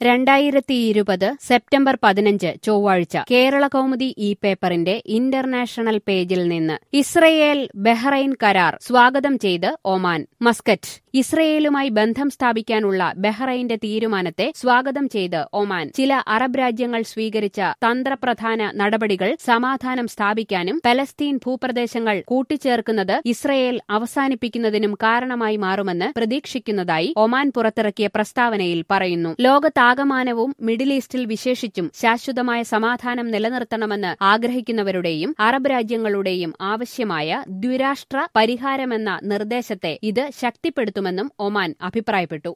രണ്ടായിരത്തി ഇരുപത് സെപ്റ്റംബർ പതിനഞ്ച് ചൊവ്വാഴ്ച കേരള കൗമുദി ഈ പേപ്പറിന്റെ ഇന്റർനാഷണൽ പേജിൽ നിന്ന് ഇസ്രയേൽ ബഹ്റൈൻ കരാർ സ്വാഗതം ചെയ്ത് ഒമാൻ മസ്കറ്റ് ഇസ്രയേലുമായി ബന്ധം സ്ഥാപിക്കാനുള്ള ബഹ്റൈന്റെ തീരുമാനത്തെ സ്വാഗതം ചെയ്ത് ഒമാൻ ചില അറബ് രാജ്യങ്ങൾ സ്വീകരിച്ച തന്ത്രപ്രധാന നടപടികൾ സമാധാനം സ്ഥാപിക്കാനും പലസ്തീൻ ഭൂപ്രദേശങ്ങൾ കൂട്ടിച്ചേർക്കുന്നത് ഇസ്രയേൽ അവസാനിപ്പിക്കുന്നതിനും കാരണമായി മാറുമെന്ന് പ്രതീക്ഷിക്കുന്നതായി ഒമാൻ പുറത്തിറക്കിയ പ്രസ്താവനയിൽ പറയുന്നു ലോകത്താകമാനവും മിഡിൽ ഈസ്റ്റിൽ വിശേഷിച്ചും ശാശ്വതമായ സമാധാനം നിലനിർത്തണമെന്ന് ആഗ്രഹിക്കുന്നവരുടെയും അറബ് രാജ്യങ്ങളുടെയും ആവശ്യമായ ദ്വിരാഷ്ട്ര പരിഹാരമെന്ന നിർദ്ദേശത്തെ ഇത് ശക്തിപ്പെടുത്തുമെന്നും ഒമാൻ അഭിപ്രായപ്പെട്ടു